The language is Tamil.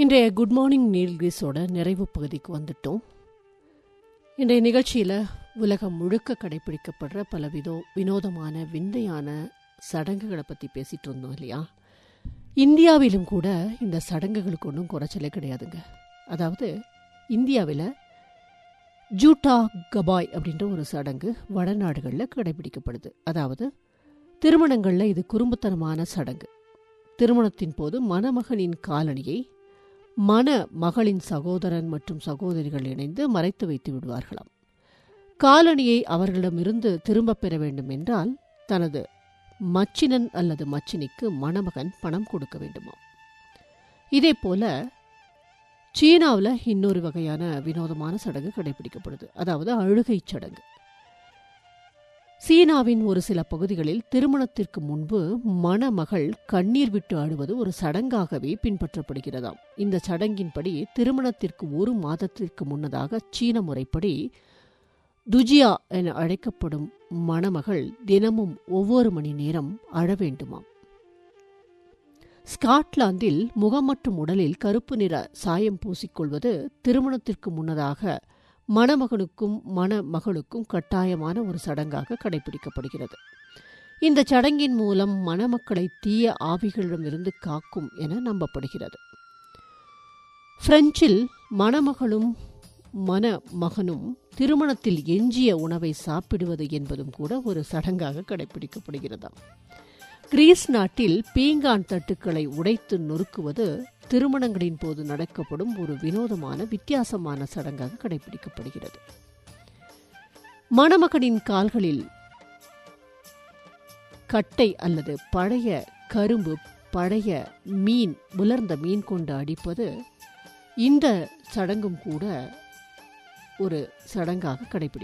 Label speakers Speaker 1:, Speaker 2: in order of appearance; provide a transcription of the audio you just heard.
Speaker 1: இன்றைய குட் மார்னிங் நீல்கிரிஸோட நிறைவு பகுதிக்கு வந்துட்டோம் இன்றைய நிகழ்ச்சியில் உலகம் முழுக்க கடைபிடிக்கப்படுற பல விதோ வினோதமான விந்தையான சடங்குகளை பற்றி பேசிட்டு இருந்தோம் இல்லையா இந்தியாவிலும் கூட இந்த சடங்குகளுக்கு ஒன்றும் குறைச்சலே கிடையாதுங்க அதாவது இந்தியாவில் ஜூட்டா கபாய் அப்படின்ற ஒரு சடங்கு வடநாடுகளில் கடைபிடிக்கப்படுது அதாவது திருமணங்களில் இது குறும்புத்தனமான சடங்கு திருமணத்தின் போது மணமகனின் காலணியை மண மகளின் சகோதரன் மற்றும் சகோதரிகள் இணைந்து மறைத்து வைத்து விடுவார்களாம் காலணியை அவர்களிடமிருந்து திரும்பப் பெற வேண்டும் என்றால் தனது மச்சினன் அல்லது மச்சினிக்கு மணமகன் பணம் கொடுக்க வேண்டுமாம் இதே போல சீனாவில் இன்னொரு வகையான வினோதமான சடங்கு கடைபிடிக்கப்படுது அதாவது அழுகை சடங்கு சீனாவின் ஒரு சில பகுதிகளில் திருமணத்திற்கு முன்பு மணமகள் கண்ணீர் விட்டு அழுவது ஒரு சடங்காகவே பின்பற்றப்படுகிறதாம் இந்த சடங்கின்படி திருமணத்திற்கு ஒரு மாதத்திற்கு முன்னதாக சீன முறைப்படி துஜியா என அழைக்கப்படும் மணமகள் தினமும் ஒவ்வொரு மணி நேரம் அழ வேண்டுமாம் ஸ்காட்லாந்தில் முகம் மற்றும் உடலில் கருப்பு நிற சாயம் பூசிக்கொள்வது திருமணத்திற்கு முன்னதாக மணமகனுக்கும் மணமகளுக்கும் கட்டாயமான ஒரு சடங்காக கடைபிடிக்கப்படுகிறது இந்த சடங்கின் மூலம் மணமக்களை தீய ஆவிகளிடமிருந்து காக்கும் என நம்பப்படுகிறது பிரெஞ்சில் மணமகளும் மணமகனும் திருமணத்தில் எஞ்சிய உணவை சாப்பிடுவது என்பதும் கூட ஒரு சடங்காக கடைபிடிக்கப்படுகிறதாம் கிரீஸ் நாட்டில் பீங்கான் தட்டுக்களை உடைத்து நொறுக்குவது திருமணங்களின் போது நடக்கப்படும் ஒரு வினோதமான வித்தியாசமான சடங்காக கடைபிடிக்கப்படுகிறது மணமகனின் கால்களில் கட்டை அல்லது பழைய கரும்பு பழைய மீன் உலர்ந்த மீன் கொண்டு அடிப்பது இந்த சடங்கும் கூட ஒரு சடங்காக கடைபிடிக்கும்